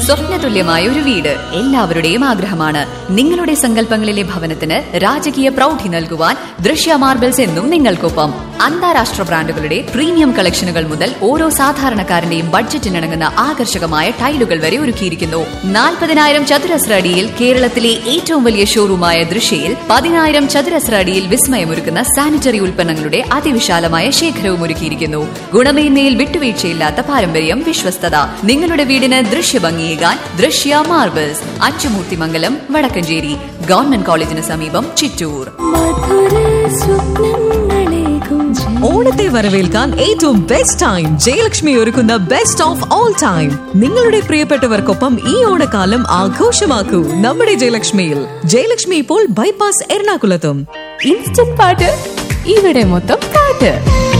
സ്വപ്നതുല്യമായ ഒരു വീട് എല്ലാവരുടെയും ആഗ്രഹമാണ് നിങ്ങളുടെ സങ്കല്പങ്ങളിലെ ഭവനത്തിന് രാജകീയ പ്രൗഢി നൽകുവാൻ ദൃശ്യ മാർബിൾസ് എന്നും നിങ്ങൾക്കൊപ്പം അന്താരാഷ്ട്ര ബ്രാൻഡുകളുടെ പ്രീമിയം കളക്ഷനുകൾ മുതൽ ഓരോ സാധാരണക്കാരന്റെയും ബഡ്ജറ്റിനിണങ്ങുന്ന ആകർഷകമായ ടൈലുകൾ വരെ ഒരുക്കിയിരിക്കുന്നു നാൽപ്പതിനായിരം ചതുരശ്ര അടിയിൽ കേരളത്തിലെ ഏറ്റവും വലിയ ഷോറൂമായ ദൃശ്യയിൽ പതിനായിരം ചതുരശ്ര അടിയിൽ വിസ്മയമൊരുക്കുന്ന സാനിറ്ററി ഉൽപ്പന്നങ്ങളുടെ അതിവിശാലമായ ശേഖരവും ഒരുക്കിയിരിക്കുന്നു ഗുണമേന്മയിൽ വിട്ടുവീഴ്ചയില്ലാത്ത പാരമ്പര്യം വിശ്വസ്തത നിങ്ങളുടെ വീടിന് ദൃശ്യഭംഗിയേകാൻ ദൃശ്യ മാർബിൾസ് അച്ചുമൂർത്തിമംഗലം വടക്കഞ്ചേരി ഗവൺമെന്റ് കോളേജിന് സമീപം ചിറ്റൂർ ഓണത്തെ വരവേൽക്കാൻ ഏറ്റവും ബെസ്റ്റ് ടൈം ജയലക്ഷ്മി ഒരുക്കുന്ന ബെസ്റ്റ് ഓഫ് ഓൾ ടൈം നിങ്ങളുടെ പ്രിയപ്പെട്ടവർക്കൊപ്പം ഈ ഓണക്കാലം ആഘോഷമാക്കൂ നമ്മുടെ ജയലക്ഷ്മിയിൽ ജയലക്ഷ്മി ഇപ്പോൾ ബൈപ്പാസ് എറണാകുളത്തും ഇൻസ്റ്റന്റ് പാട്ട് ഇവിടെ മൊത്തം പാട്ട്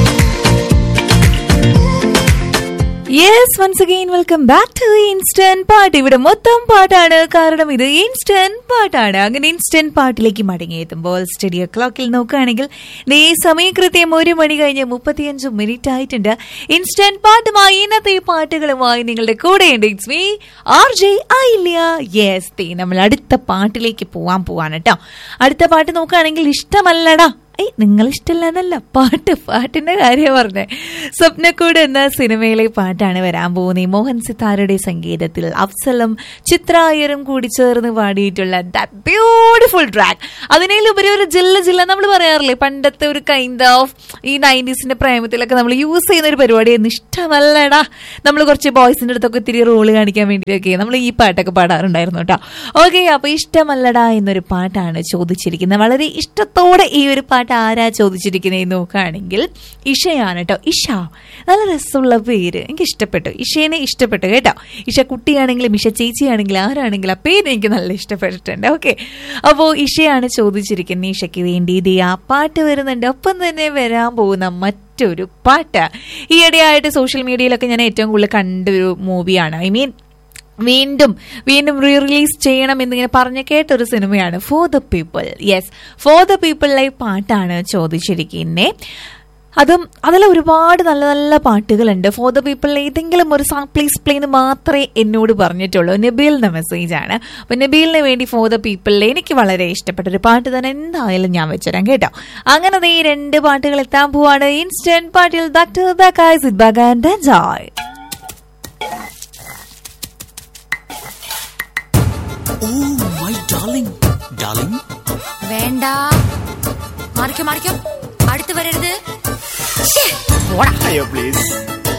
yes once again welcome back to instant പാട്ട് ഇവിടെ മൊത്തം പാട്ടാണ് കാരണം ഇത് ഇൻസ്റ്റന്റ് പാട്ടാണ് അങ്ങനെ ഇൻസ്റ്റന്റ് പാട്ടിലേക്ക് മടങ്ങിയെത്തുമ്പോൾ സ്റ്റഡിയോ ക്ലോക്കിൽ നോക്കുകയാണെങ്കിൽ ദേ സമയം കൃത്യം ഒരു മണി കഴിഞ്ഞ് മുപ്പത്തിയഞ്ച് മിനിറ്റ് ആയിട്ടുണ്ട് ഇൻസ്റ്റന്റ് പാട്ടുമായി ഇന്നത്തെ പാട്ടുകളുമായി നിങ്ങളുടെ കൂടെയുണ്ട് ഇറ്റ്സ് മീ ആർ ജെ ആയില്ല യെസ് ദേ നമ്മൾ അടുത്ത പാട്ടിലേക്ക് പോവാൻ പോവാണ് കേട്ടോ അടുത്ത പാട്ട് നോക്കുകയാണെങ്കിൽ ഇഷ്ടമല്ലടാ ഏയ് നിങ്ങൾ ഇഷ്ടമല്ലെന്നല്ല പാട്ട് പാട്ടിന്റെ കാര്യം പറഞ്ഞേ സ്വപ്നക്കൂട് എന്ന സിനിമയിലെ പാട്ടാണ് വരാൻ പോകുന്നത് മോഹൻ സിത്താരയുടെ സംഗീതത്തിൽ അഫ്സലും ചിത്രായരും കൂടി ചേർന്ന് പാടിയിട്ടുള്ള ദാറ്റ് ബ്യൂട്ടിഫുൾ ട്രാക്ക് അതിനേലുപരി ഒരു ജില്ല ജില്ല നമ്മൾ പറയാറില്ലേ പണ്ടത്തെ ഒരു കൈൻഡ് ഓഫ് ഈ നയൻറ്റീസിന്റെ പ്രേമത്തിലൊക്കെ നമ്മൾ യൂസ് ചെയ്യുന്ന ഒരു പരിപാടിയായിരുന്നു ഇഷ്ടമല്ലടാ നമ്മൾ കുറച്ച് ബോയ്സിന്റെ അടുത്തൊക്കെ ഇത്തിരി റോള് കാണിക്കാൻ വേണ്ടിയിട്ടൊക്കെ നമ്മൾ ഈ പാട്ടൊക്കെ പാടാറുണ്ടായിരുന്നു കേട്ടോ ഓക്കെ അപ്പൊ ഇഷ്ടമല്ലടാ എന്നൊരു പാട്ടാണ് ചോദിച്ചിരിക്കുന്നത് വളരെ ഇഷ്ടത്തോടെ ഈ ഒരു പാട്ട് ആരാ ചോദിച്ചിരിക്കുന്നത് നോക്കുകയാണെങ്കിൽ ഇഷയാണ് കേട്ടോ ഇഷ നല്ല രസമുള്ള പേര് എനിക്ക് ഇഷ്ടപ്പെട്ടു ഇഷേനെ ഇഷ്ടപ്പെട്ടു കേട്ടോ ഇഷ കുട്ടിയാണെങ്കിലും ഇഷ ചേച്ചിയാണെങ്കിലും ആരാണെങ്കിലും ആ പേര് എനിക്ക് നല്ല ഇഷ്ടപ്പെട്ടിട്ടുണ്ട് ഓക്കെ അപ്പോൾ ഇഷയാണ് ചോദിച്ചിരിക്കുന്നത് ഇഷയ്ക്ക് വേണ്ടി ഇത് ആ പാട്ട് വരുന്നുണ്ട് ഒപ്പം തന്നെ വരാൻ പോകുന്ന മറ്റൊരു പാട്ട് ഈയിടെയായിട്ട് സോഷ്യൽ മീഡിയയിലൊക്കെ ഞാൻ ഏറ്റവും കൂടുതൽ കണ്ടൊരു മൂവിയാണ് ഐ മീൻ വീണ്ടും വീണ്ടും റീ റിലീസ് ചെയ്യണം എന്നിങ്ങനെ പറഞ്ഞ് കേട്ടൊരു സിനിമയാണ് for the people yes for the പീപ്പിളിലെ പാട്ടാണ് ചോദിച്ചിരിക്കുന്നത് അതും അതിൽ ഒരുപാട് നല്ല നല്ല പാട്ടുകളുണ്ട് ഫോർ ദ പീപ്പിൾ ഏതെങ്കിലും ഒരു സോങ് പ്ലീസ് പ്ലേ എന്ന് മാത്രമേ എന്നോട് പറഞ്ഞിട്ടുള്ളൂ നബീലിന്റെ മെസ്സേജ് ആണ് അപ്പൊ നബീലിന് വേണ്ടി ഫോർ ദ പീപ്പിളിൽ എനിക്ക് വളരെ ഇഷ്ടപ്പെട്ട ഒരു പാട്ട് തന്നെ എന്തായാലും ഞാൻ വെച്ചുതരാം കേട്ടോ അങ്ങനെ ദേ ഈ രണ്ട് പാട്ടുകൾ എത്താൻ പോവാണ് ഇൻസ്റ്റന്റ് പാട്ടിൽ ഡോക്ടർ ദ കായ് ബഗാൻ ജോയ് മൈ ഡാർലിംഗ് ഡാർലിംഗ് വേണ്ട മാറിക്കോ മാറിക്കോ അടുത്ത് വരരുത് അയ്യോ പ്ലീസ്